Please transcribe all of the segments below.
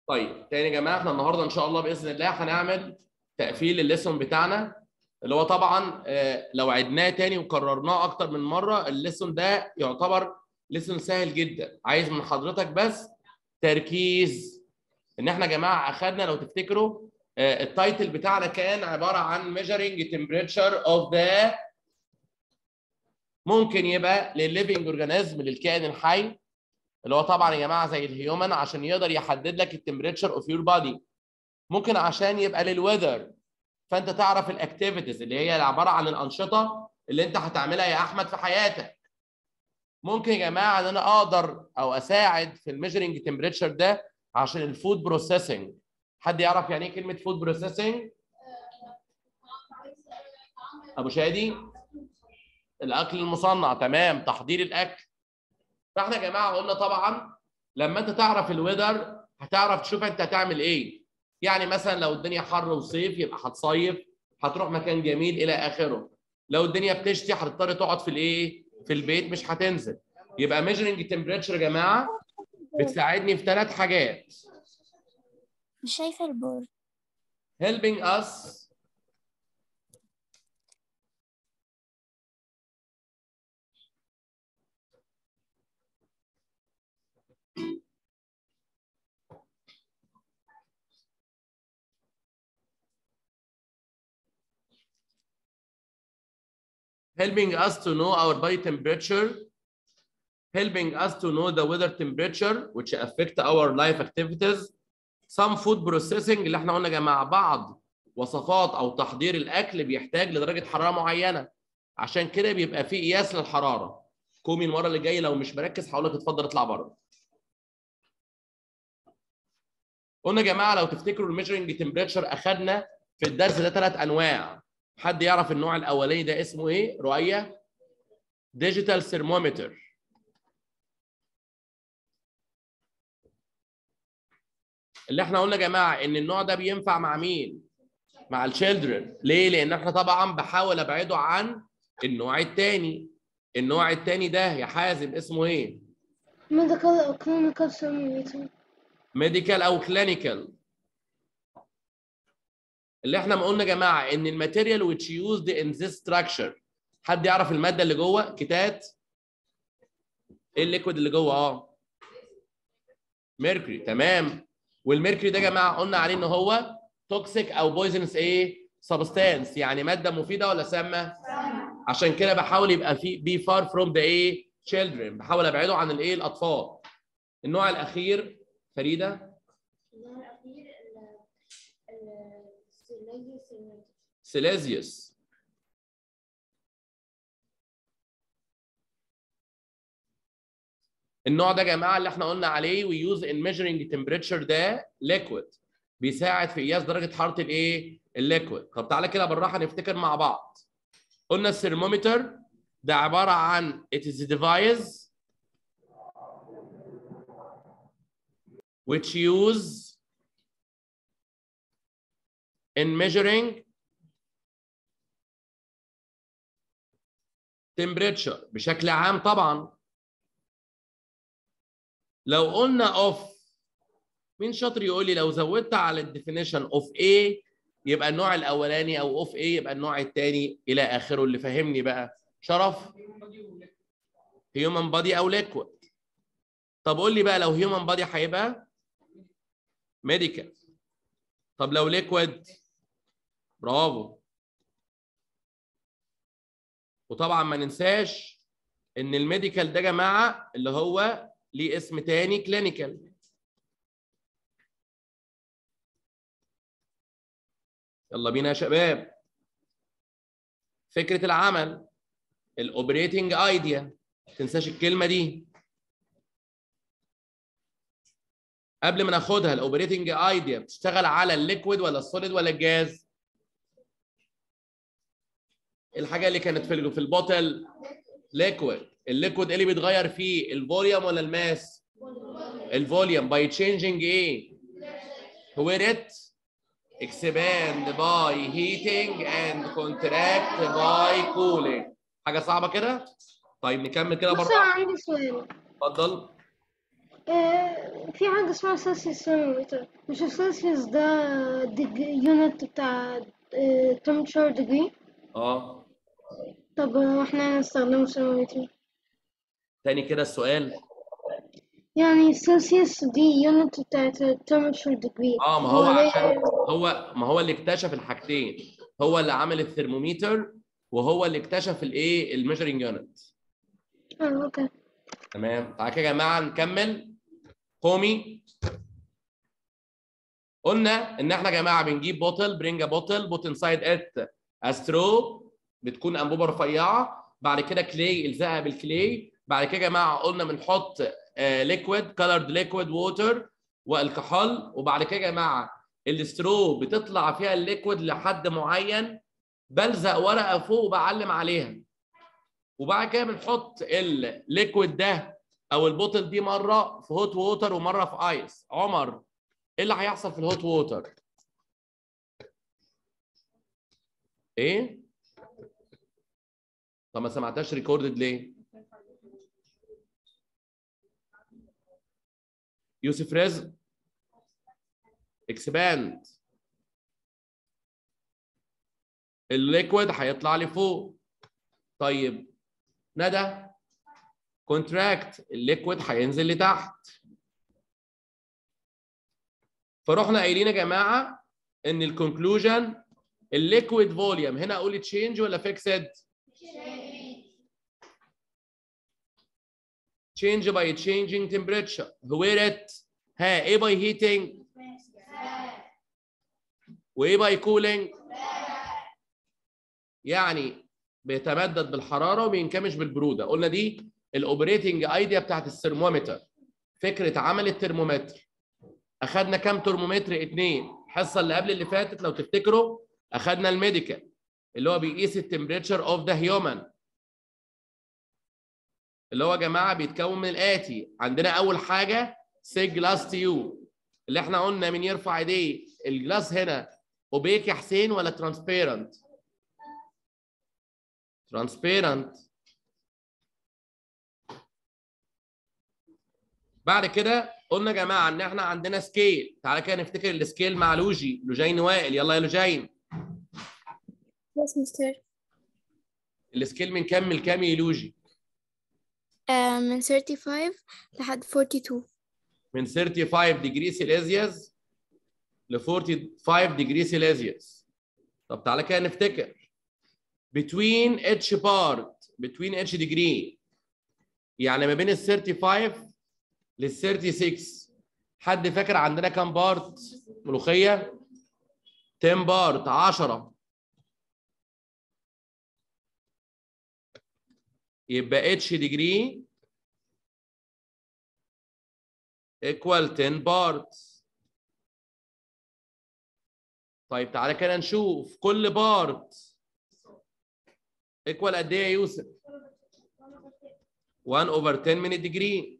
طيب تاني يا جماعه احنا النهارده ان شاء الله باذن الله هنعمل تقفيل الليسون بتاعنا اللي هو طبعا آه، لو عدناه تاني وكررناه اكتر من مره الليسون ده يعتبر ليسون سهل جدا عايز من حضرتك بس تركيز ان احنا يا جماعه اخدنا لو تفتكروا آه، التايتل بتاعنا كان عباره عن measuring temperature of the ممكن يبقى للليفنج اورجانيزم للكائن الحي اللي هو طبعا يا جماعه زي الهيومن عشان يقدر يحدد لك التمبريتشر اوف يور بادي ممكن عشان يبقى للويذر فانت تعرف الاكتيفيتيز اللي هي عباره عن الانشطه اللي انت هتعملها يا احمد في حياتك ممكن يا جماعه ان انا اقدر او اساعد في الميجرنج تمبريتشر ده عشان الفود بروسيسنج حد يعرف يعني ايه كلمه فود بروسيسنج ابو شادي الاكل المصنع تمام تحضير الاكل فاحنا يا جماعه قلنا طبعا لما انت تعرف الويذر هتعرف تشوف انت هتعمل ايه يعني مثلا لو الدنيا حر وصيف يبقى هتصيف هتروح مكان جميل الى اخره لو الدنيا بتشتي هتضطر تقعد في الايه في البيت مش هتنزل يبقى ميجرنج تمبريتشر يا جماعه بتساعدني في ثلاث حاجات مش شايفة البورد helping us helping us to know our body temperature helping us to know the weather temperature which affect our life activities some food processing اللي احنا قلنا يا جماعه بعض وصفات او تحضير الاكل بيحتاج لدرجه حراره معينه عشان كده بيبقى في قياس للحراره كومي المره اللي جايه لو مش مركز هقول لك اتفضل اطلع بره قلنا يا جماعه لو تفتكروا الميجرنج تمبريتشر اخذنا في الدرس ده ثلاث انواع حد يعرف النوع الاولاني ده اسمه ايه رؤيه ديجيتال ثرمومتر اللي احنا قلنا يا جماعه ان النوع ده بينفع مع مين مع الشيلدرن ليه لان احنا طبعا بحاول ابعده عن النوع الثاني النوع الثاني ده يا حازم اسمه ايه medical or clinical thermometer ميديكال او كلينيكال اللي احنا ما قلنا يا جماعه ان الماتيريال which used in this structure حد يعرف الماده اللي جوه كتات ايه الليكويد اللي جوه اه ميركوري تمام والميركوري ده يا جماعه قلنا عليه ان هو توكسيك او بويزنس ايه سبستانس يعني ماده مفيده ولا سامه عشان كده بحاول يبقى في بي فار فروم ذا ايه children بحاول ابعده عن الايه الاطفال النوع الاخير فريده سيليزيوس النوع ده يا جماعه اللي احنا قلنا عليه we use in measuring temperature ده liquid بيساعد في قياس درجه حراره الايه الليكويد طب تعالى كده بالراحه نفتكر مع بعض قلنا الثرمومتر ده عباره عن it is a device which use in measuring temperature بشكل عام طبعا لو قلنا اوف مين شاطر يقول لي لو زودت على الديفينيشن اوف ايه يبقى النوع الاولاني او اوف ايه يبقى النوع الثاني الى اخره اللي فهمني بقى شرف هيومن بادي او ليكويد طب قول لي بقى لو هيومن بادي هيبقى ميديكال طب لو ليكويد برافو وطبعا ما ننساش ان الميديكال ده يا جماعه اللي هو ليه اسم تاني كلينيكال يلا بينا يا شباب فكره العمل الاوبريتنج ايديا ما تنساش الكلمه دي قبل ما ناخدها الاوبريتنج ايديا بتشتغل على الليكويد ولا السوليد ولا الجاز الحاجه اللي كانت في في البوتل ليكويد الليكويد ايه اللي بيتغير فيه الفوليوم ولا الماس الفوليوم باي تشينجينج ايه where it expand by heating and contract by cooling حاجه صعبه كده طيب نكمل كده بص بره أنا عندي سؤال اتفضل آه، في حاجة اسمها سيلسيوس ثرمومتر مش السيلسيوس ده ديج... يونت بتاع تمبرتشر ديجري اه طب هو احنا هنستخدمه ثرمومتر تاني كده السؤال يعني السيلسيوس دي يونت بتاعت تمبرتشر ديجري اه ما هو عشان هو ما هو اللي اكتشف الحاجتين هو اللي عمل الثرمومتر وهو اللي اكتشف الايه الميجرنج يونت اه اوكي تمام تعالى كده يا جماعه نكمل قومي قلنا ان احنا يا جماعه بنجيب بوتل برينج بوتل بوت انسايد ات استرو بتكون انبوبه رفيعه بعد كده كلاي الزقها بالكلاي بعد كده يا جماعه قلنا بنحط ليكويد كولرد ليكويد ووتر والكحول وبعد كده يا جماعه الاسترو بتطلع فيها الليكويد لحد معين بلزق ورقه فوق وبعلم عليها وبعد كده بنحط الليكويد ده او البوتل دي مره في هوت ووتر ومره في ايس عمر ايه اللي هيحصل في الهوت ووتر ايه طب ما سمعتهاش ريكوردد ليه يوسف رزق اكسباند الليكويد هيطلع لي فوق طيب ندى كونتراكت الليكويد هينزل لتحت فرحنا قايلين يا جماعه ان الكونكلوجن الليكويد فوليوم هنا اقول تشينج ولا فيكسد change by changing temperature where it ها ايه by heating وايه by cooling يعني بيتمدد بالحراره وبينكمش بالبروده قلنا دي الاوبريتنج ايديا بتاعت الثرمومتر فكره عمل الترمومتر اخدنا كام ترمومتر اتنين الحصه اللي قبل اللي فاتت لو تفتكروا اخدنا الميديكال اللي هو بيقيس التمبريتشر اوف ذا هيومن اللي هو يا جماعه بيتكون من الاتي عندنا اول حاجه سي جلاس تيوب اللي احنا قلنا من يرفع ايديه الجلاس هنا اوبيك يا حسين ولا ترانسبيرنت ترانسبيرنت بعد كده قلنا يا جماعه ان احنا عندنا سكيل تعالى كده نفتكر السكيل مع لوجي لوجين وائل يلا يا لوجين Yes, mister. السكيل من كام من كام يا لوجي آه، من 35 لحد 42 من 35 ديجري سيليزيوس ل 45 ديجري سيليزيوس طب تعالى كده نفتكر between each part between each degree يعني ما بين ال 35 لل 36 حد فاكر عندنا كام بارت ملوخيه 10 بارت 10 يبقى اتش degree equal 10 parts طيب تعالى كده نشوف كل بارت equal قد ايه يا يوسف 1 over 10 من الديجري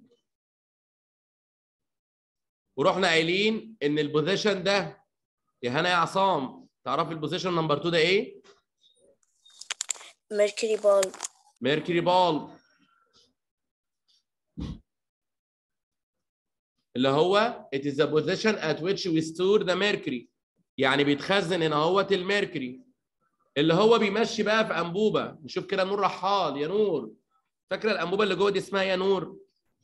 ورحنا قايلين ان البوزيشن ده يا هنا يا عصام تعرف البوزيشن نمبر 2 ده ايه؟ Mercury ball ميركوري بال اللي هو it is the position at which we store the mercury يعني بيتخزن هنا اهوت الميركوري اللي هو بيمشي بقى في انبوبه نشوف كده نور رحال يا نور فاكره الانبوبه اللي جوه دي اسمها يا نور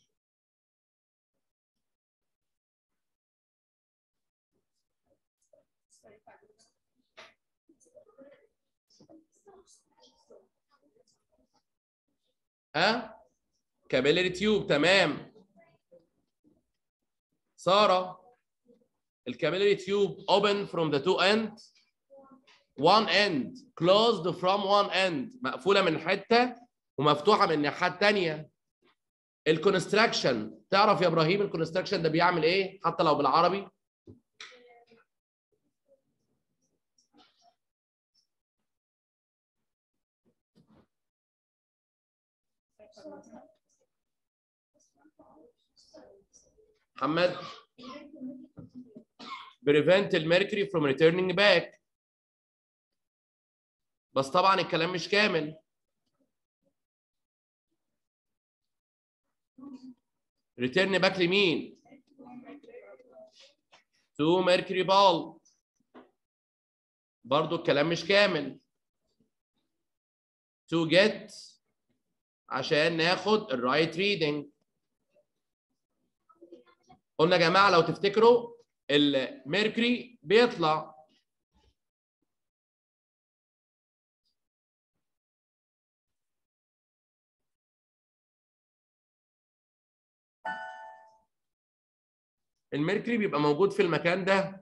ها كابيلري تيوب تمام ساره الكابيلري تيوب open from the two end one end closed from one end مقفوله من حته ومفتوحه من الناحيه الثانيه الكونستراكشن تعرف يا ابراهيم الكونستراكشن ده بيعمل ايه حتى لو بالعربي محمد prevent الميركوري from returning back بس طبعا الكلام مش كامل ريتيرن باك لمين 2 ميركوري بال برضو الكلام مش كامل to get عشان ناخد الرايت ريدنج قلنا يا جماعه لو تفتكروا الميركوري بيطلع الميركوري بيبقى موجود في المكان ده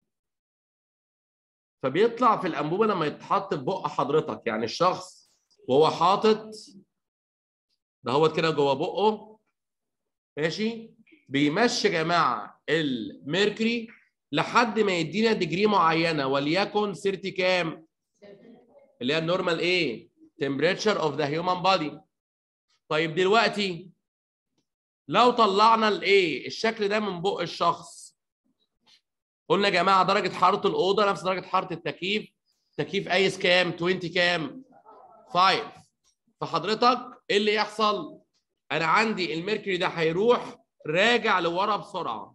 فبيطلع في الانبوبه لما يتحط في بق حضرتك يعني الشخص وهو حاطط ده هو كده جوه بقه ماشي بيمشي يا جماعه الميركوري لحد ما يدينا ديجري معينه وليكن سيرتي كام اللي هي النورمال ايه temperature of the human body طيب دلوقتي لو طلعنا الايه الشكل ده من بق الشخص قلنا يا جماعه درجه حراره الاوضه نفس درجه حراره التكييف تكييف قايس كام 20 كام 5 فحضرتك ايه اللي يحصل انا عندي الميركوري ده هيروح راجع لورا بسرعه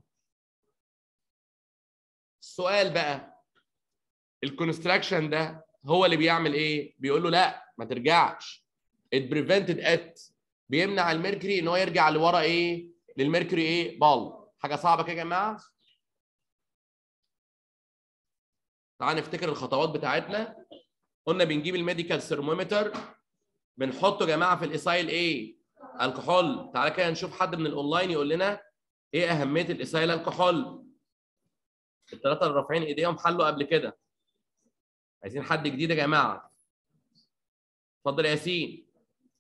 السؤال بقى الكونستراكشن ده هو اللي بيعمل ايه بيقول له لا ما ترجعش it prevented it بيمنع الميركوري ان هو يرجع لورا ايه للميركوري ايه بال حاجه صعبه كده يا جماعه تعال نفتكر الخطوات بتاعتنا قلنا بنجيب الميديكال ثرمومتر بنحطه يا جماعه في الايسايل ايه الكحول تعالى كده نشوف حد من الاونلاين يقول لنا ايه اهميه الايسايل الكحول الثلاثه اللي رافعين ايديهم حلوا قبل كده عايزين حد جديد يا جماعه اتفضل يا ياسين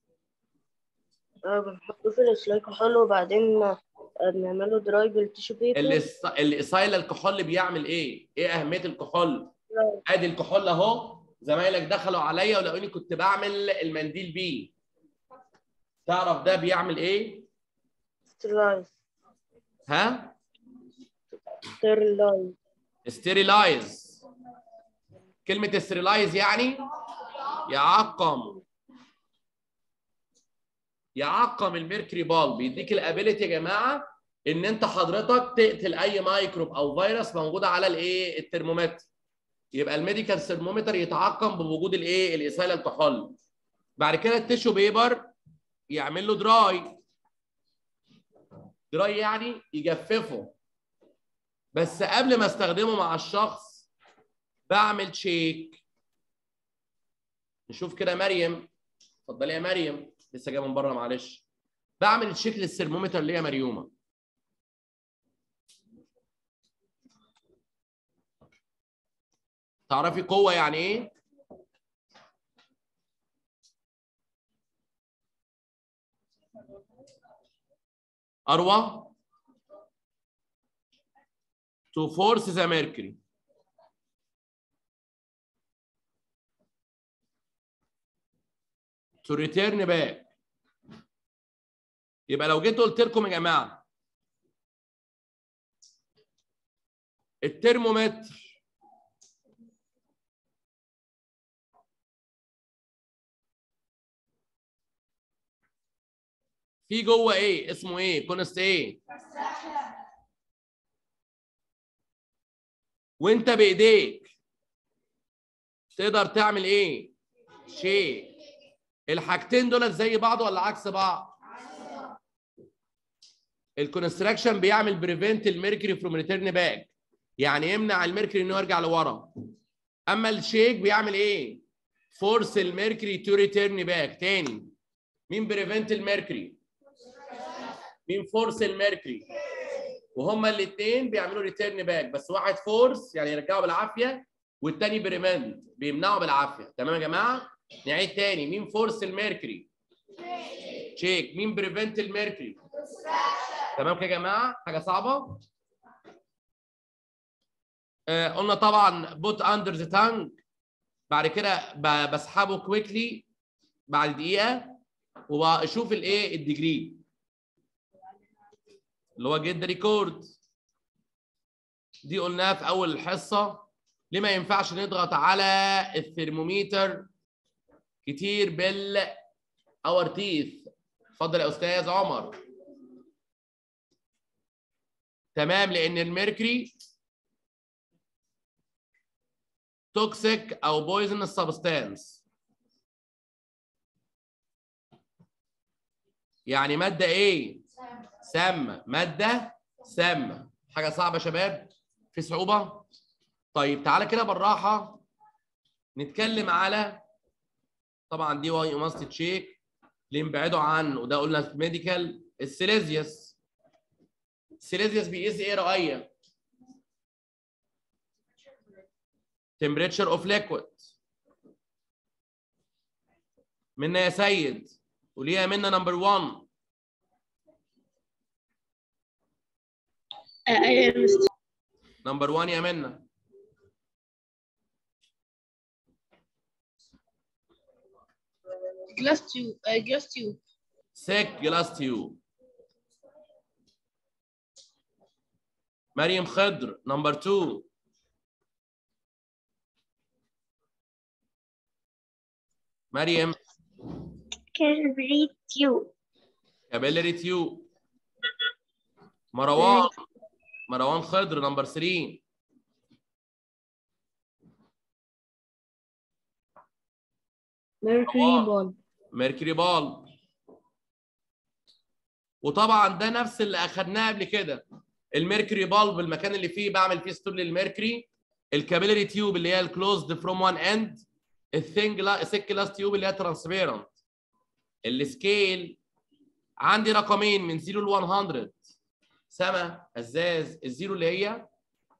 آه، بنحطه في السلايك حلو وبعدين آه، بنعمله دراي بالتيشو بيبر الإس- الايسايل الكحول بيعمل ايه ايه اهميه الكحول ادي الكحول اهو زمايلك دخلوا عليا ولقوني كنت بعمل المنديل بيه تعرف ده بيعمل ايه ستيرلايز ها ستيرلايز ستيريلايز كلمة ستيريلايز يعني يعقم يعقم الميركوري بال بيديك الابيليتي يا جماعة ان انت حضرتك تقتل اي ميكروب او فيروس موجودة على الايه الترمومتر يبقى الميديكال ثرمومتر يتعقم بوجود الايه الايثايل الكحول بعد كده التيشو بيبر يعمل له دراي دراي يعني يجففه بس قبل ما استخدمه مع الشخص بعمل تشيك نشوف كده مريم اتفضلي يا مريم لسه جايه من بره معلش بعمل تشيك للثرمومتر اللي هي مريومه تعرفي قوه يعني ايه اروى to force the mercury to return back يبقى لو جيت قلت لكم يا جماعه الترمومتر في جوه ايه اسمه ايه كونست ايه وانت بايديك تقدر تعمل ايه شيء الحاجتين دول زي بعض ولا عكس بعض الكونستراكشن بيعمل بريفنت الميركوري فروم ريتيرن باك يعني يمنع الميركوري انه يرجع لورا اما الشيك بيعمل ايه فورس الميركوري تو ريتيرن باك تاني مين بريفنت الميركوري مين فورس الميركوري وهما الاثنين بيعملوا ريتيرن باك بس واحد فورس يعني يرجعوا بالعافيه والتاني بريفنت بيمنعوا بالعافيه تمام يا جماعه نعيد تاني مين فورس الميركوري تشيك مين بريفنت الميركوري تمام كده يا جماعه حاجه صعبه آه قلنا طبعا بوت اندر ذا تانج بعد كده ب- بسحبه كويكلي بعد دقيقه وبشوف الايه الديجري اللي هو جيت ذا ريكورد دي قلناها في اول الحصه ليه ما ينفعش نضغط على الثرموميتر كتير بال اور تيث اتفضل يا استاذ عمر تمام لان الميركوري توكسيك او بويزنس سبستانس يعني ماده ايه سامه ماده سامه حاجه صعبه يا شباب في صعوبه طيب تعالى كده بالراحه نتكلم على طبعا دي واي ماست تشيك اللي نبعده عنه وده قلنا في ميديكال السيليزيوس السيليزيوس بيقيس ايه رؤيه temperature of liquid منا يا سيد وليها منا نمبر 1 ايوه يا مستر نمبر 1 يا منا جلاس تيوب جلاس تيوب سيك جلاس تيوب مريم خضر نمبر 2 مريم كالبريت تيوب كابيلري تيوب مروان مروان خضر نمبر 3 ميركوري طبعاً. بول ميركوري بال وطبعا ده نفس اللي اخدناه قبل كده الميركوري بالب المكان اللي فيه بعمل فيه ستور للميركوري الكابيلري تيوب اللي هي الكلوزد فروم وان اند الثينج سيك جلاس تيوب اللي هي ترانسبيرنت السكيل عندي رقمين من 0 ل 100 سما ازاز الزيرو اللي هي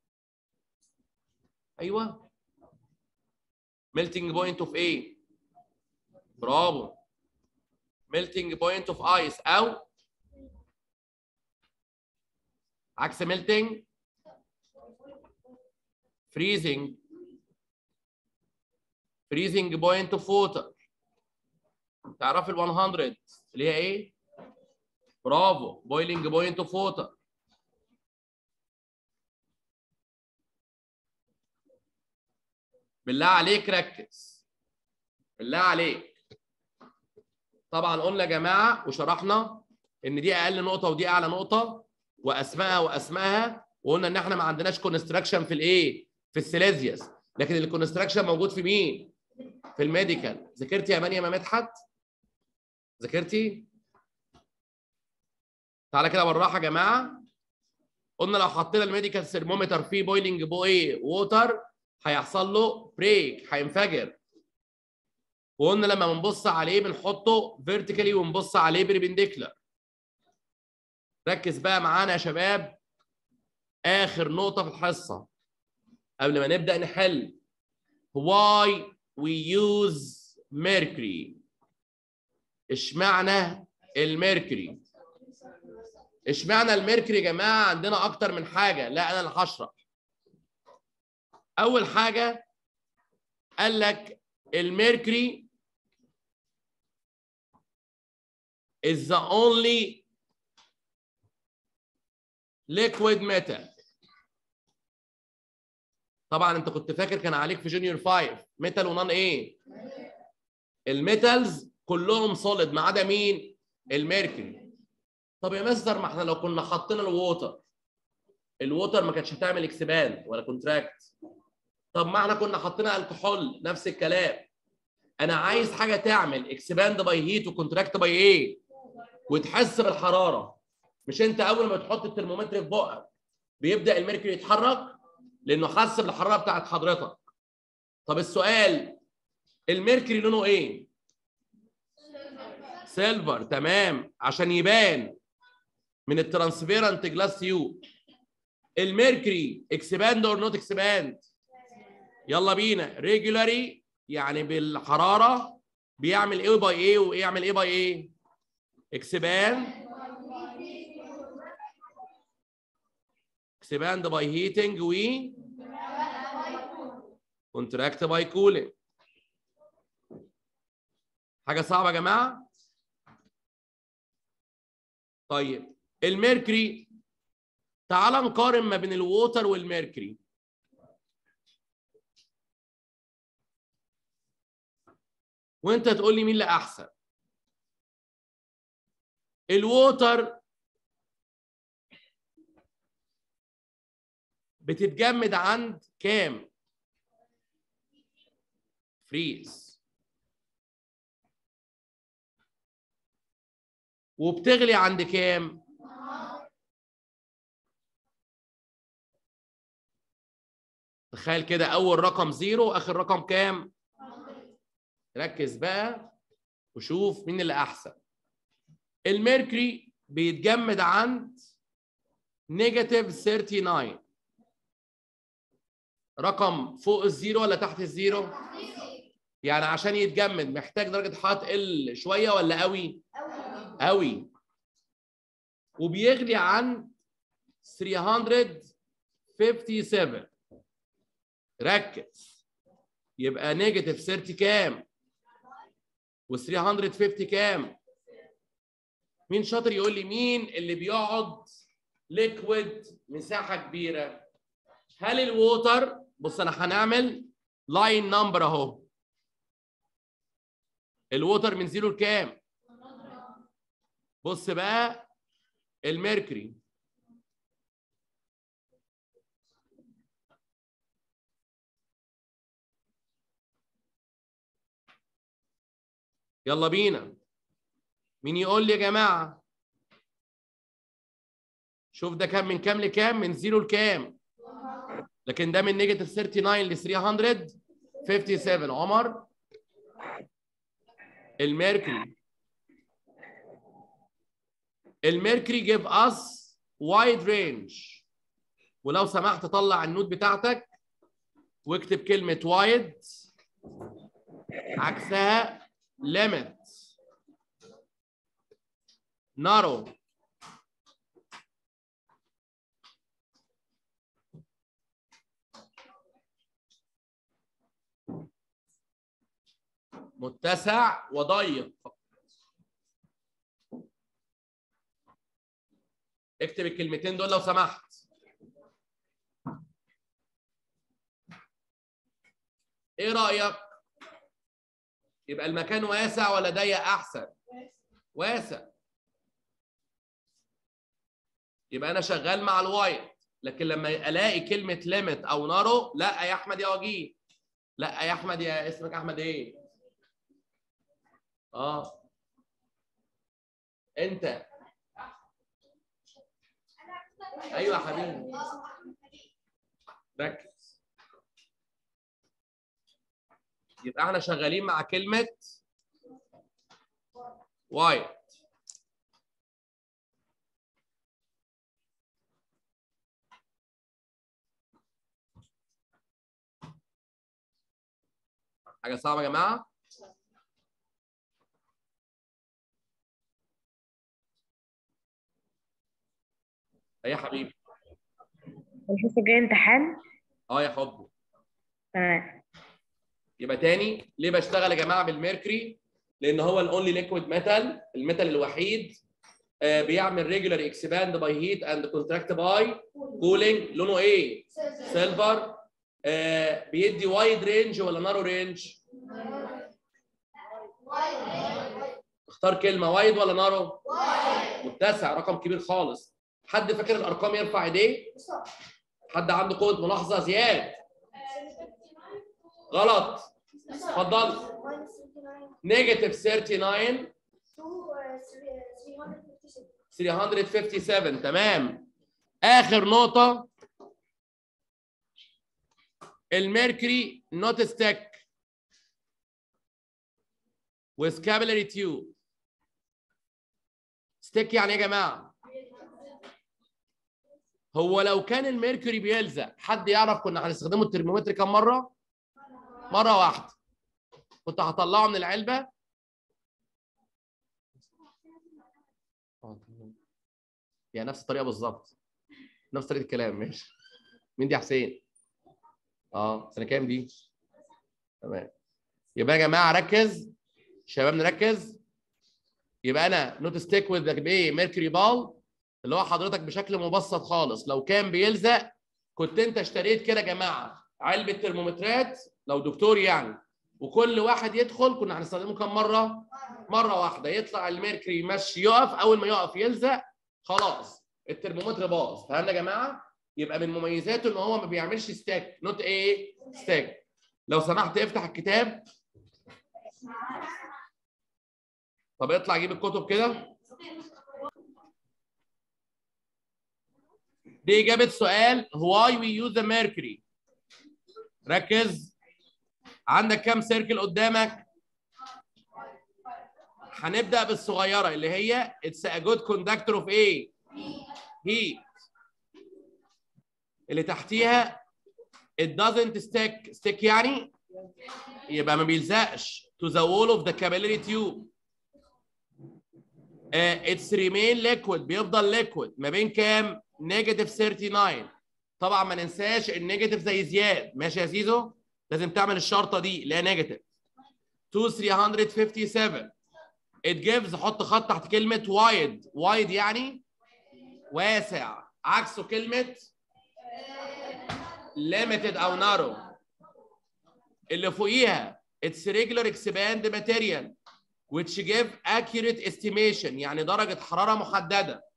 ايوه ميلتنج بوينت اوف ايه برافو ميلتنج بوينت اوف ايس او عكس ميلتنج فريزنج فريزنج بوينت اوف ووتر تعرف ال 100 اللي هي ايه؟ برافو بويلنج بوينت اوف ووتر بالله عليك ركز بالله عليك طبعا قلنا يا جماعه وشرحنا ان دي اقل نقطه ودي اعلى نقطه واسمائها واسمائها وقلنا ان احنا ما عندناش كونستراكشن في الايه؟ في السيليزيوس لكن الكونستراكشن موجود في مين؟ في الميديكال ذاكرتي يا مريم يا مدحت؟ ذاكرتي؟ تعالى كده بالراحه يا جماعه قلنا لو حطينا الميديكال ثرمومتر فيه بويلنج بوي ووتر هيحصل له بريك هينفجر وقلنا لما بنبص عليه بنحطه فيرتيكالي ونبص عليه بريبنديكولار ركز بقى معانا يا شباب اخر نقطه في الحصه قبل ما نبدا نحل why we use mercury اشمعنى الميركوري اشمعنى الميركوري يا جماعه عندنا اكتر من حاجه لا انا اللي هشرح اول حاجه قال لك الميركوري is the only liquid metal طبعا انت كنت فاكر كان عليك في جونيور 5 ميتال ونان ايه الميتالز كلهم سوليد ما عدا مين الميركوري طب يا مستر ما احنا لو كنا حطينا الووتر الووتر ما كانتش هتعمل اكسباند ولا كونتراكت طب ما احنا كنا حطينا الكحول نفس الكلام انا عايز حاجه تعمل اكسباند باي هيت وكونتراكت باي ايه وتحس بالحراره مش انت اول ما تحط الترمومتر في بقك بيبدا الميركوري يتحرك لانه حس بالحراره بتاعت حضرتك طب السؤال الميركوري لونه ايه سيلفر تمام عشان يبان من الترانسبيرنت جلاس تيوب الميركوري اكسباند اور نوت اكسباند يلا بينا ريجولاري يعني بالحراره بيعمل ايه باي ايه ويعمل ايه باي ايه اكسباند اكسباند باي هيتنج و كونتراكت باي كولينج حاجه صعبه يا جماعه طيب الميركوري تعال نقارن ما بين الووتر والميركوري وانت تقول لي مين اللي احسن الووتر بتتجمد عند كام فريز وبتغلي عند كام تخيل كده اول رقم زيرو اخر رقم كام ركز بقى وشوف مين اللي احسن الميركوري بيتجمد عند نيجاتيف 39 رقم فوق الزيرو ولا تحت الزيرو يعني عشان يتجمد محتاج درجه حراره تقل شويه ولا قوي قوي وبيغلي عن 357 ركز يبقى نيجاتيف 30 كام و350 كام مين شاطر يقول لي مين اللي بيقعد ليكويد مساحه كبيره هل الووتر بص انا هنعمل لاين نمبر اهو الووتر من زيرو لكام بص بقى الميركوري يلا بينا مين يقول لي يا جماعه شوف ده كام من كام لكام من زيرو لكام لكن ده من نيجاتيف 39 ل 357 عمر الميركوري الميركوري جيف اس وايد رينج ولو سمحت طلع النوت بتاعتك واكتب كلمة وايد عكسها limit narrow متسع وضيق اكتب الكلمتين دول لو سمحت ايه رايك يبقى المكان واسع ولا ضيق احسن واسع يبقى انا شغال مع الوايت لكن لما الاقي كلمه ليميت او نارو لا يا احمد يا وجيه لا يا احمد يا اسمك احمد ايه اه انت ايوه يا حبيبي ركز يبقى احنا شغالين مع كلمه وايت حاجه صعبه يا جماعه ايه يا حبيبي الحصة الجاية امتحان اه يا حبي تمام يبقى تاني ليه بشتغل يا جماعه بالميركوري لان هو الاونلي ليكويد ميتال الميتال الوحيد آه، بيعمل ريجولار اكسباند باي هيت اند كونتراكت باي كولينج لونه ايه سيلفر آه، بيدي وايد رينج ولا نارو رينج اختار كلمه وايد ولا نارو متسع رقم كبير خالص حد فاكر الارقام يرفع ايديه حد عنده قوه ملاحظه زياد غلط اتفضل نيجاتيف 39 357 تمام اخر نقطه الميركوري نوت ستيك وسكابلري تيوب ستيك يعني ايه يا جماعه هو لو كان الميركوري بيلزق حد يعرف كنا هنستخدمه الترمومتر كم مره مره واحده كنت هطلعه من العلبه يعني نفس الطريقه بالظبط نفس طريقه الكلام ماشي مين دي يا حسين اه سنه كام دي تمام يبقى يا جماعه ركز شباب نركز يبقى انا نوت ستيك وذ ايه ميركوري بال اللي هو حضرتك بشكل مبسط خالص لو كان بيلزق كنت انت اشتريت كده يا جماعه علبه ترمومترات لو دكتور يعني وكل واحد يدخل كنا هنستخدمه كم مره؟ مره واحده يطلع الميركوري يمشي يقف اول ما يقف يلزق خلاص الترمومتر باظ فهمنا يا جماعه؟ يبقى من مميزاته ان هو ما بيعملش ستاك نوت ايه؟ ستاك لو سمحت افتح الكتاب طب اطلع جيب الكتب كده دي إجابة سؤال why we use the mercury ركز عندك كام سيركل قدامك هنبدأ بالصغيرة اللي هي it's a good conductor of A heat اللي تحتيها it doesn't stick stick يعني يبقى ما بيلزقش to the wall of the capillary tube uh, it's remain liquid بيفضل liquid ما بين كام نيجاتيف 39 طبعا ما ننساش النيجاتيف زي زياد ماشي يا زيزو لازم تعمل الشرطه دي اللي هي نيجاتيف 2 357 it gives حط خط تحت كلمه wide wide يعني واسع عكسه كلمه limited او narrow اللي فوقيها it's regular expand material which give accurate estimation يعني درجة حرارة محددة.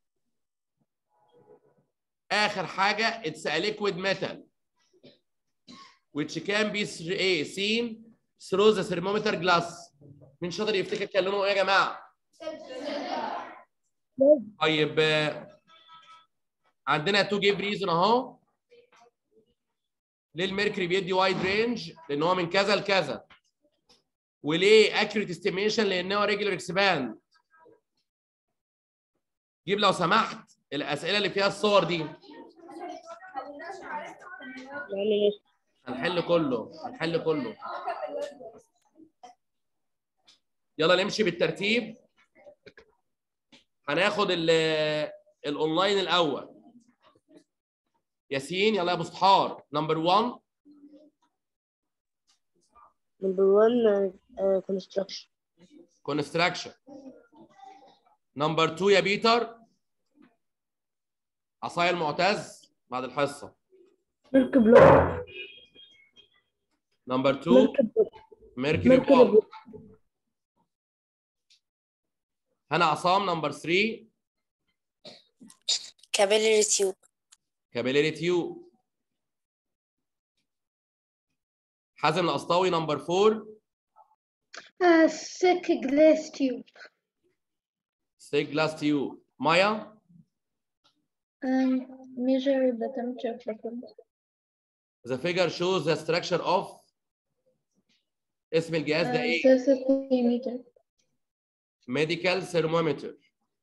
آخر حاجة it's a liquid metal which can be a seen through the thermometer glass. مين شاطر يفتكر كان لونه ايه يا جماعة؟ طيب آه، عندنا تو جيف ريزون اهو ليه الميركوري بيدي وايد رينج؟ لان هو من كذا لكذا. وليه اكيوريت استيميشن؟ لان هو ريجولار اكسباند. جيب لو سمحت الاسئله اللي فيها الصور دي معلش هنحل كله هنحل كله. يلا نمشي بالترتيب. هناخد ال- الاونلاين الاول. ياسين يلا يا ابو سحار نمبر 1 نمبر 1 كونستراكشن كونستراكشن نمبر 2 يا بيتر عصايا المعتز بعد الحصه ميرك بلوك نمبر 2 ميرك بلوك ميركوري ميرك بول بلوك هنا عصام نمبر 3 capillary tube كابيلاري تيوب حازم الاسطاوي نمبر 4 Uh, thick glass tube. ستيك جلاس تيوب مايا Um, measure the temperature frequency. the figure shows the structure of اسم الجهاز ده Uh, ايه؟ centimeter. medical thermometer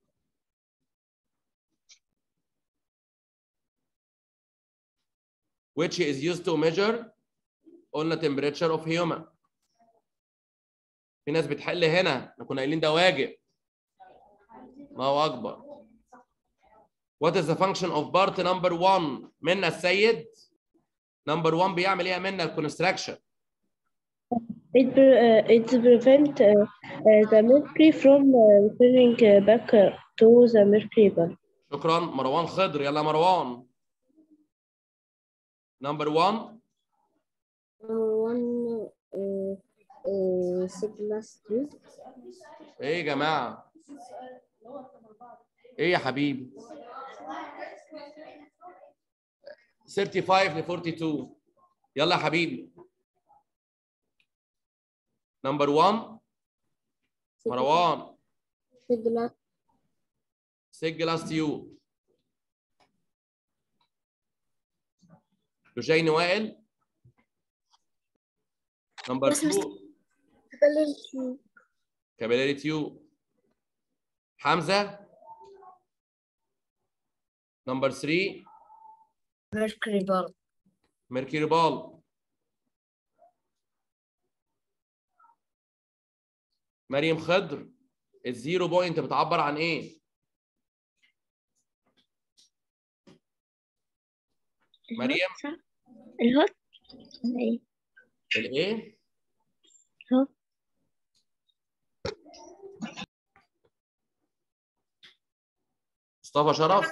which is used to measure قلنا temperature of human في ناس بتحل هنا احنا كنا قايلين ده واجب ما هو اكبر what is the function of part number 1 منا السيد number 1 بيعمل ايه يا منا الكونستراكشن It, pre- uh, it prevent uh, uh, the mercury from uh, returning uh, back uh, to the mercury bulb. شكرا مروان خضر يلا مروان number 1 One uh, uh, glass tube. ايه يا جماعه ايه يا حبيبي 35 ل 42 يلا يا حبيبي نمبر 1 مروان glass سيج جلاس تيوب لجين وائل نمبر 2 كابيلاري تيوب حمزه نمبر 3 mercury bulb ميركوري بال مريم خضر الزيرو بوينت بتعبر عن ايه؟ مريم الهوت ايه الايه؟ هو. مصطفى شرف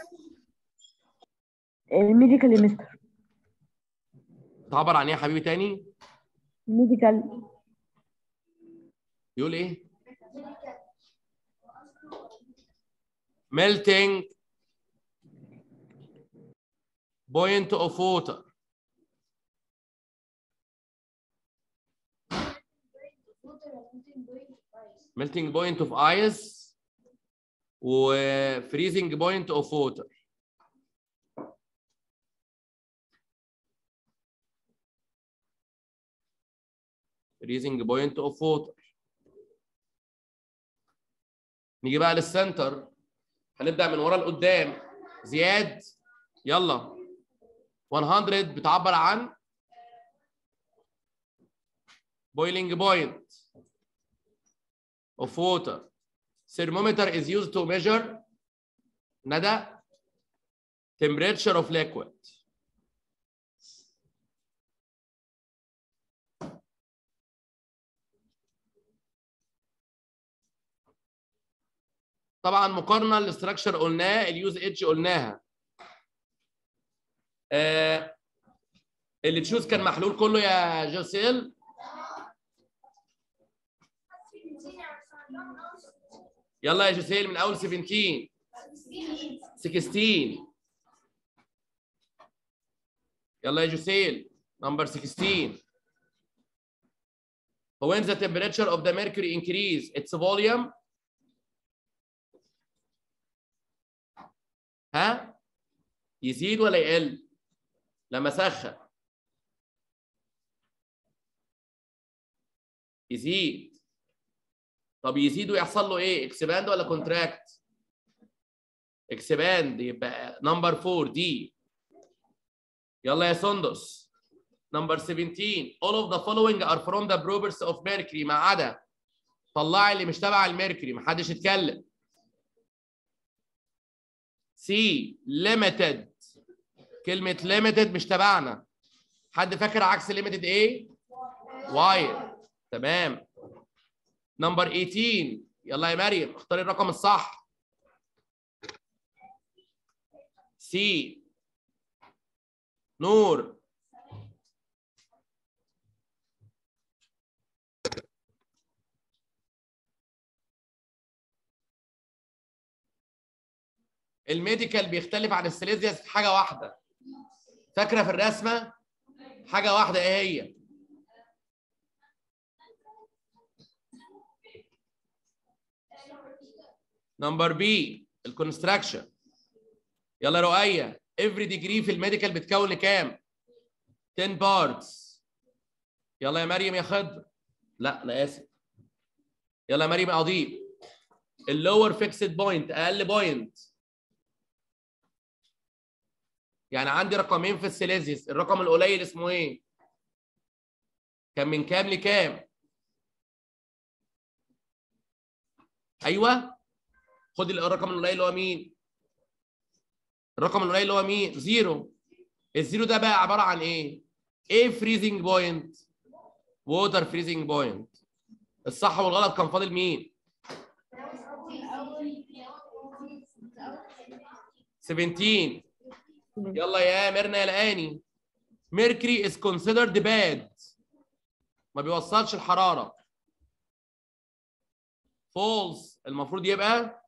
الميديكال يا مستر تعبر عن ايه يا حبيبي تاني؟ الميديكال يقول ايه؟ melting point of water melting point of ice و freezing point of water freezing point of water نيجي بقى للسنتر هنبدأ من ورا لقدام زياد يلا 100 بتعبر عن boiling point of water thermometer is used to measure ندى temperature of liquid طبعا مقارنه الاستراكشر قلناه اليوز اتش قلناها آه اللي تشوز كان محلول كله يا جوسيل يلا يا جوسيل من اول 17 16 يلا يا جوسيل نمبر 16 when the temperature of the mercury increase its volume ها يزيد ولا يقل لما اسخن يزيد طب يزيد ويحصل له ايه اكسباند ولا كونتراكت اكسباند يبقى نمبر 4 دي يلا يا سندس نمبر 17 all of the following are from the properties of mercury ما عدا طلعي اللي مش تبع الميركوري محدش يتكلم سي limited كلمة limited مش تبعنا حد فاكر عكس limited ايه؟ واير تمام نمبر 18 يلا يا مريم اختاري الرقم الصح سي نور الميديكال بيختلف عن السيليزيوس في حاجه واحده فاكره في الرسمه حاجه واحده ايه هي نمبر بي الكونستراكشن يلا يا رؤية every degree في الميديكال بتكون لكام 10 parts يلا يا مريم يا خضر لا انا اسف يلا يا مريم يا عظيم اللور فيكسد بوينت اقل بوينت يعني عندي رقمين في السيليزيوس الرقم القليل اسمه ايه كان من كام لكام ايوه خد الرقم القليل اللي هو مين الرقم القليل اللي هو مين زيرو الزيرو ده بقى عباره عن ايه ايه فريزنج بوينت ووتر فريزنج بوينت الصح والغلط كان فاضل مين 17 يلا يا ميرنا يا لقاني ميركوري is considered bad ما بيوصلش الحراره false المفروض يبقى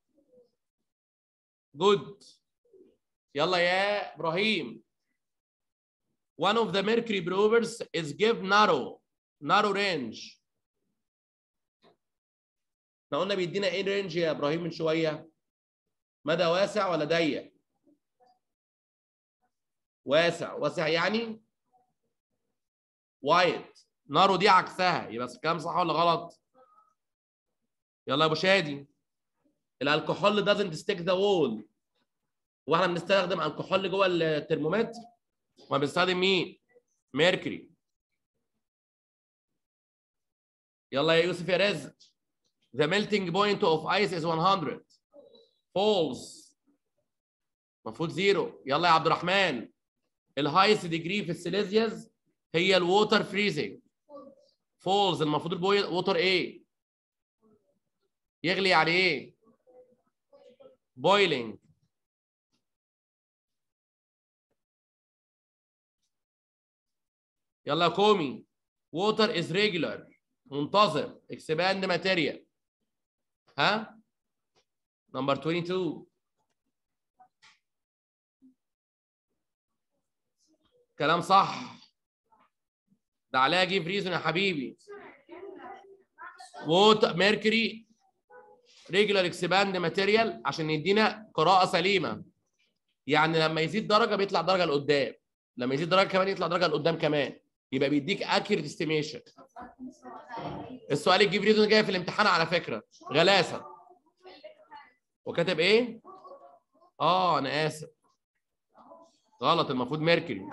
good يلا يا ابراهيم one of the mercury proofers is give narrow narrow range احنا قلنا بيدينا ايه رينج يا ابراهيم من شويه مدى واسع ولا ضيق واسع واسع يعني وايد نارو دي عكسها يبقى الكلام صح ولا غلط يلا يا ابو شادي الكحول doesn't stick the wall واحنا بنستخدم الكحول جوه الترمومتر ما بنستخدم مين ميركوري يلا يا يوسف يا رزق the melting point of ice is 100 false المفروض زيرو يلا يا عبد الرحمن الهايست ديجري في السيليزيوس هي الووتر فريزنج فولز المفروض الووتر ايه يغلي يعني ايه بويلينج يلا يا كومي ووتر از ريجولار منتظم اكسباند ماتيريال ها نمبر 22 كلام صح ده عليها جيف ريزون يا حبيبي ووتر ميركوري ريجولار اكسباند ماتيريال عشان يدينا قراءه سليمه يعني لما يزيد درجه بيطلع درجه لقدام لما يزيد درجه كمان يطلع درجه لقدام كمان يبقى بيديك اكيوريت استيميشن السؤال الجيب ريزون جاي في الامتحان على فكره غلاسه وكاتب ايه اه انا اسف غلط المفروض ميركوري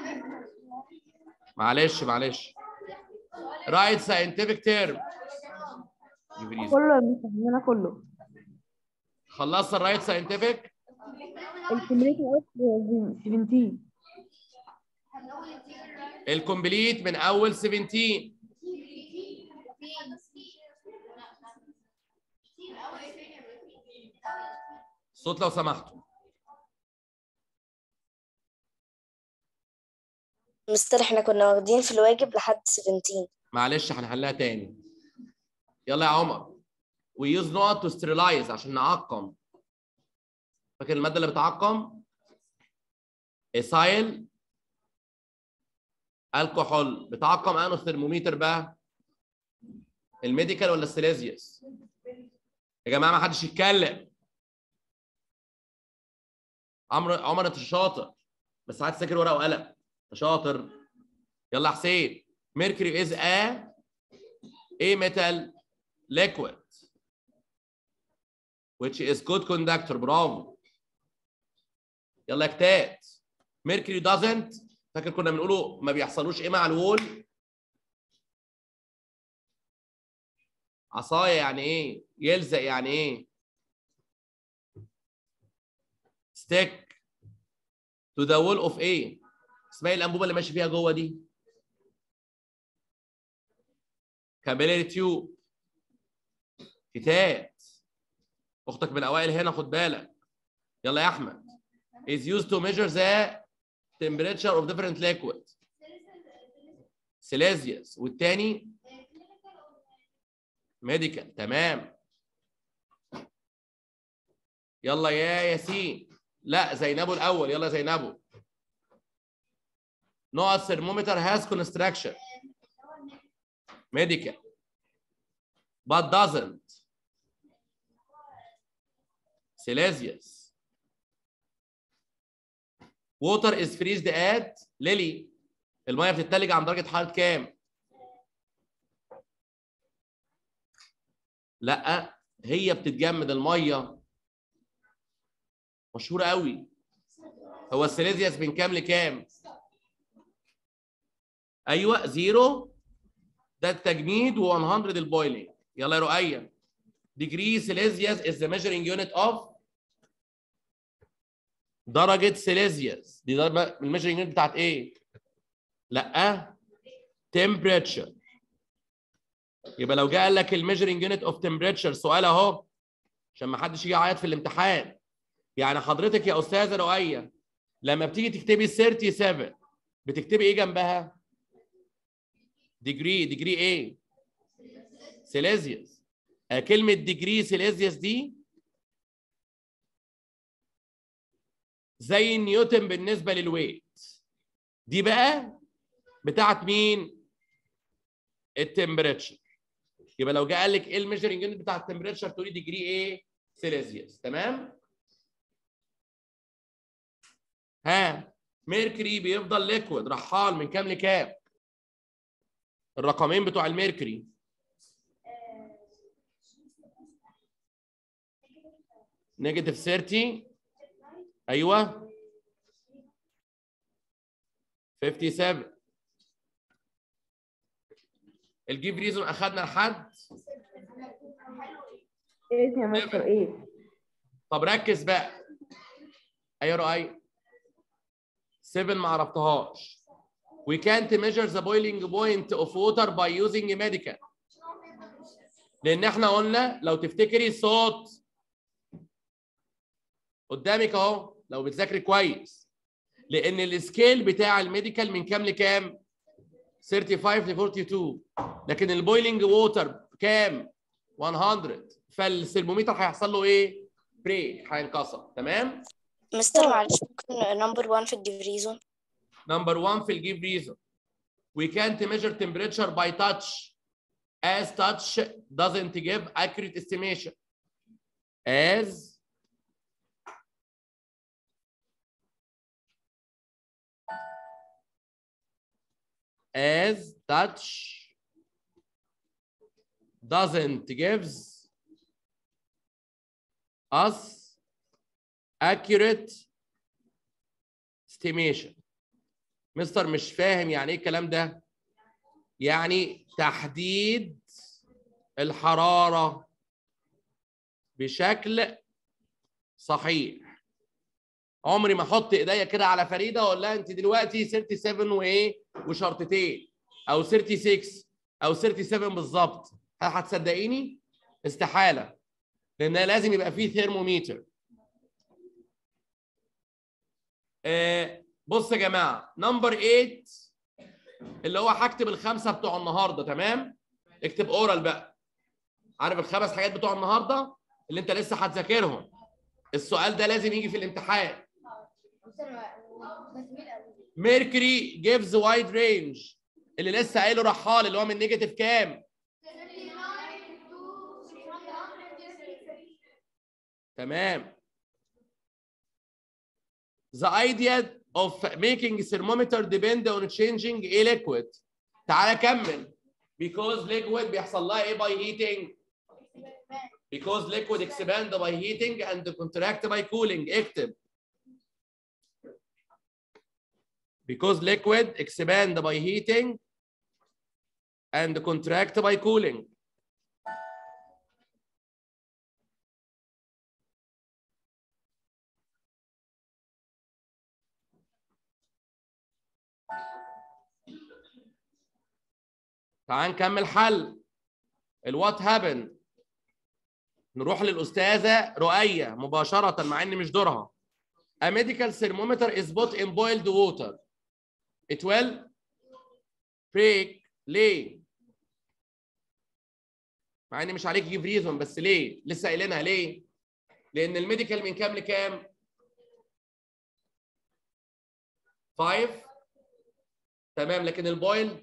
معلش معلش رايت ساينتفك تيرم كله يا مستر عندنا كله خلصت الرايت ساينتفك الكوميونيتي اوت 17 الكومبليت من اول 17 صوت لو سمحتوا مستر احنا كنا واخدين في الواجب لحد 17 معلش هنحلها تاني يلا يا عمر we use not to sterilize عشان نعقم فاكر الماده اللي بتعقم اسايل الكحول بتعقم انه ثرمومتر بقى الميديكال ولا السيليزيوس يا جماعه ما حدش يتكلم عمرو عمر انت شاطر بس ساعات تذاكر ورقه وقلم انت شاطر يلا يا حسين mercury is a a metal liquid which is good conductor برافو يلا يا كتات mercury doesn't فاكر كنا بنقوله ما بيحصلوش ايه مع الوول عصايه يعني ايه يلزق يعني ايه stick to the wall of ايه اسمها ايه الانبوبه اللي ماشي فيها جوه دي كابيلاري تيوب كتات اختك من اوائل هنا خد بالك يلا يا احمد is used to measure the temperature of different liquid سيليزيوس والتاني ميديكال تمام يلا يا ياسين لا زينبو الاول يلا زينبو نوع الثرمومتر has construction medical but doesn't Celsius water is freezed at ليلي الميه بتتلج عند درجه حراره كام لا هي بتتجمد الميه مشهوره قوي هو السيليزيوس من كام لكام ايوه زيرو ده التجميد و100 البويلينج يلا يا رؤية degree Celsius is the measuring unit of درجة سيليزيوس دي درجة الميجرنج يونت بتاعت ايه؟ لا temperature يبقى لو جه قال لك الميجرنج يونت اوف temperature سؤال اهو عشان ما حدش يجي يعيط في الامتحان يعني حضرتك يا استاذه رؤية لما بتيجي تكتبي 37 بتكتبي ايه جنبها؟ ديجري ديجري ايه؟ سيليزيوس كلمة ديجري سيليزيوس دي زي نيوتن بالنسبة للويت دي بقى بتاعت مين؟ التمبريتشر يبقى لو جه قال لك ايه الميجرنج يونت بتاع التمبريتشر تقولي ديجري ايه؟ سيليزيوس تمام؟ ها ميركوري بيفضل ليكويد رحال من كام لكام؟ الرقمين بتوع الميركوري نيجاتيف 30 ايوه 57 الجيف ريزون اخدنا لحد ايه يا مستر ايه طب ركز بقى ايوه رؤي 7 ما عرفتهاش we can't measure the boiling point of water by using medical لان احنا قلنا لو تفتكري صوت قدامك اهو لو بتذاكري كويس لان السكيل بتاع الميديكال من كام لكام 35 ل 42 لكن البويلنج ووتر كام 100 فالثرمومتر هيحصل له ايه بري هينكسر تمام مستر معلش ممكن نمبر 1 في الديفريزون نمبر 1 في الجيف ريزون we can't measure temperature by touch as touch doesn't give accurate estimation as as touch doesn't gives us accurate estimation مستر مش فاهم يعني ايه الكلام ده يعني تحديد الحرارة بشكل صحيح عمري ما احط ايديا كده على فريده واقول لها انت دلوقتي 37 وايه وشرطتين او 36 او 37 بالظبط هل هتصدقيني؟ استحاله لان لازم يبقى فيه ثيرموميتر آه بص يا جماعه نمبر 8 اللي هو هكتب الخمسه بتوع النهارده تمام؟ اكتب اورال بقى عارف الخمس حاجات بتوع النهارده اللي انت لسه هتذاكرهم السؤال ده لازم يجي في الامتحان ميركوري جيفز وايد رينج اللي لسه قايله رحال اللي هو من نيجاتيف كام؟ تمام The idea of making thermometer depend on changing a liquid تعالى كمل because liquid بيحصل لها ايه by heating because liquid expand by heating and contract by cooling اكتب because liquid expand by heating and contract by cooling تعال نكمل حل الوات هابن نروح للاستاذه رؤيه مباشره مع ان مش دورها A medical thermometer is put in boiled water. It will break ليه؟ مع ان مش عليك يجيب ريزون بس ليه؟ لسه قايلينها ليه؟ لان الميديكال من كام لكام؟ 5 تمام لكن البويلد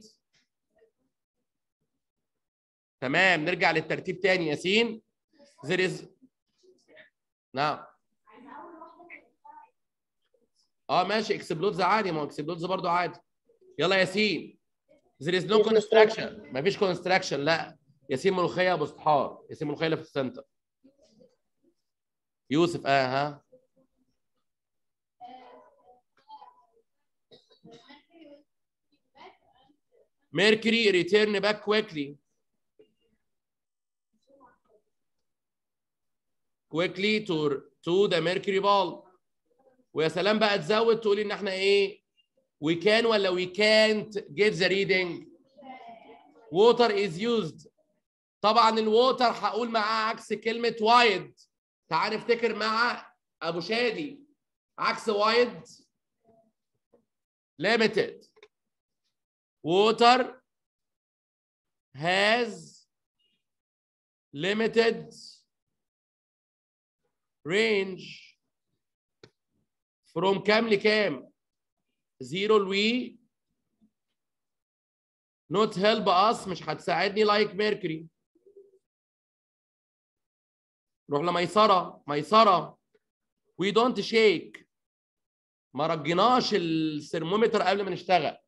تمام نرجع للترتيب تاني ياسين there is نعم اه ماشي اكسبلودز عادي ما هو اكسبلودز برضه عادي يلا ياسين there is no construction مفيش construction لا ياسين ملوخيه ابو اسطحار ياسين ملوخيه اللي في السنتر يوسف اه ها Mercury return back quickly quickly to to the mercury ball ويا سلام بقى تزود تقولي ان احنا ايه we can ولا we can't get the reading water is used طبعا الووتر هقول معاه عكس كلمه وايد تعال نفتكر مع ابو شادي عكس وايد limited water has limited range from كام لكام؟ زيرو لوي not help us مش هتساعدني like mercury روح لميسرة ميسرة we don't shake ما رجيناش الثرمومتر قبل ما نشتغل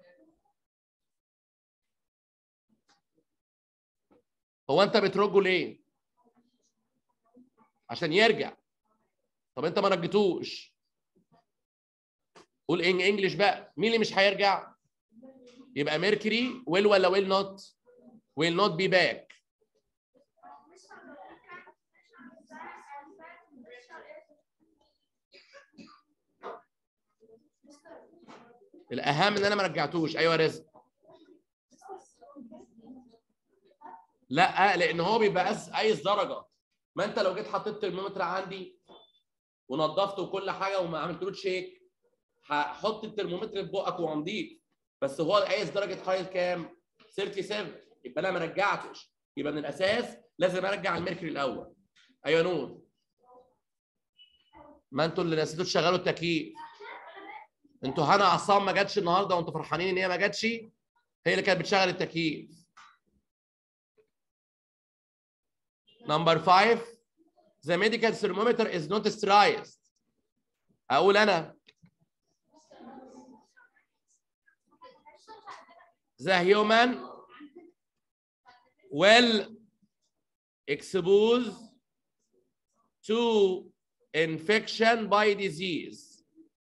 هو انت بترجه ليه؟ عشان يرجع طب انت ما رجيتوش قول ان انجلش بقى مين اللي مش هيرجع يبقى ميركوري ويل ولا ويل نوت ويل نوت بي باك الاهم ان انا ما رجعتوش ايوه رزق لا لان هو بيبقى قاس قايس درجه ما انت لو جيت حطيت ترمومتر عندي ونضفته وكل حاجه وما عملتلوش شيك هحط الترمومتر في بقك وهنضيف بس هو قايس درجه حراره كام؟ 37 يبقى انا ما رجعتش يبقى من الاساس لازم ارجع الميركوري الاول ايوه نور ما انتوا اللي نسيتوا تشغلوا التكييف انتوا هنا عصام ما جاتش النهارده وانتوا فرحانين ان هي ما جاتش هي اللي كانت بتشغل التكييف نمبر 5 the medical thermometer is not sterilized اقول انا the human will expose to infection by disease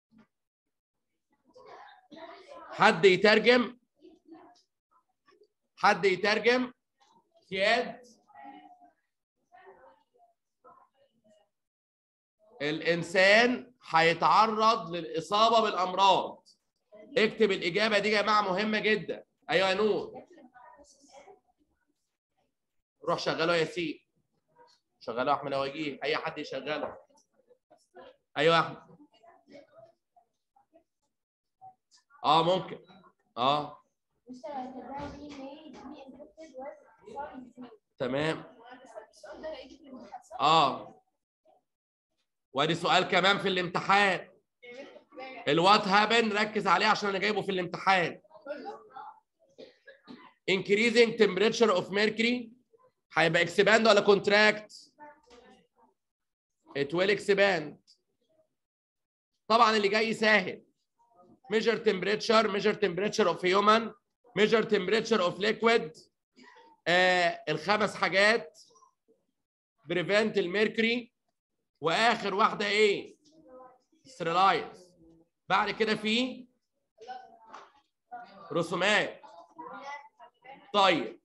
حد يترجم حد يترجم سياد الانسان هيتعرض للاصابه بالامراض اكتب الاجابه دي يا جماعه مهمه جدا ايوه يا نور روح شغله يا ياسين شغله احمد وجيه اي حد يشغله ايوه يا احمد اه ممكن اه تمام اه وادي سؤال كمان في الامتحان الوات هابن ركز عليه عشان انا جايبه في الامتحان increasing temperature of mercury هيبقى expand ولا contract it will expand طبعا اللي جاي سهل measure temperature measure temperature of human measure temperature of liquid آه الخمس حاجات prevent الميركوري واخر واحده ايه ستريلايز بعد كده في رسومات طيب